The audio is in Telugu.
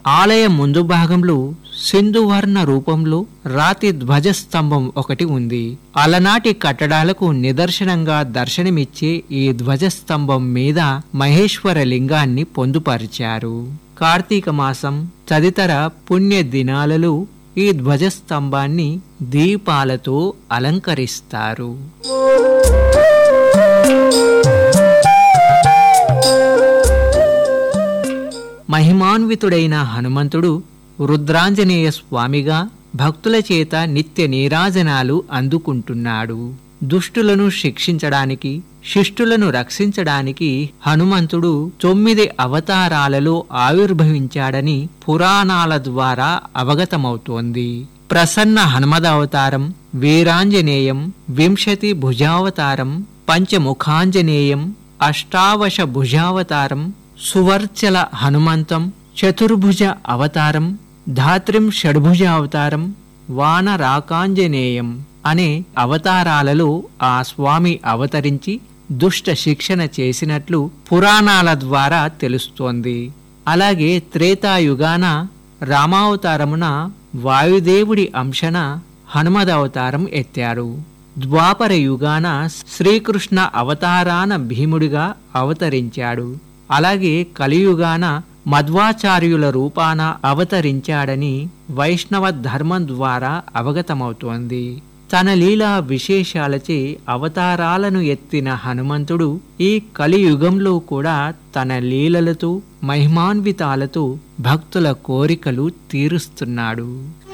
ఆలయం ముందు భాగంలో సింధువర్ణ రూపంలో రాతి ధ్వజస్తంభం ఒకటి ఉంది అలనాటి కట్టడాలకు నిదర్శనంగా దర్శనమిచ్చే ఈ ధ్వజస్తంభం మీద మహేశ్వర లింగాన్ని పొందుపరిచారు కార్తీక మాసం తదితర పుణ్య దినాలలో ఈ ధ్వజస్తంభాన్ని దీపాలతో అలంకరిస్తారు మహిమాన్వితుడైన హనుమంతుడు రుద్రాంజనేయ స్వామిగా భక్తుల చేత నిత్య నీరాజనాలు అందుకుంటున్నాడు దుష్టులను శిక్షించడానికి శిష్టులను రక్షించడానికి హనుమంతుడు తొమ్మిది అవతారాలలో ఆవిర్భవించాడని పురాణాల ద్వారా అవగతమవుతోంది ప్రసన్న హనుమదవతారం వీరాంజనేయం వింశతి భుజావతారం పంచముఖాంజనేయం అష్టావశ భుజావతారం సువర్చల హనుమంతం చతుర్భుజ అవతారం ధాత్రిం షడ్భుజ అవతారం వానరాకాంజనేయం అనే అవతారాలలో ఆ స్వామి అవతరించి దుష్ట శిక్షణ చేసినట్లు పురాణాల ద్వారా తెలుస్తోంది అలాగే త్రేతాయుగాన రామావతారమున వాయుదేవుడి అంశన హనుమదవతారం ఎత్తారు ద్వాపర యుగాన శ్రీకృష్ణ అవతారాన భీముడిగా అవతరించాడు అలాగే కలియుగాన మధ్వాచార్యుల రూపాన అవతరించాడని వైష్ణవ ధర్మం ద్వారా అవగతమవుతోంది తన లీలా విశేషాలచే అవతారాలను ఎత్తిన హనుమంతుడు ఈ కలియుగంలో కూడా తన లీలలతో మహిమాన్వితాలతో భక్తుల కోరికలు తీరుస్తున్నాడు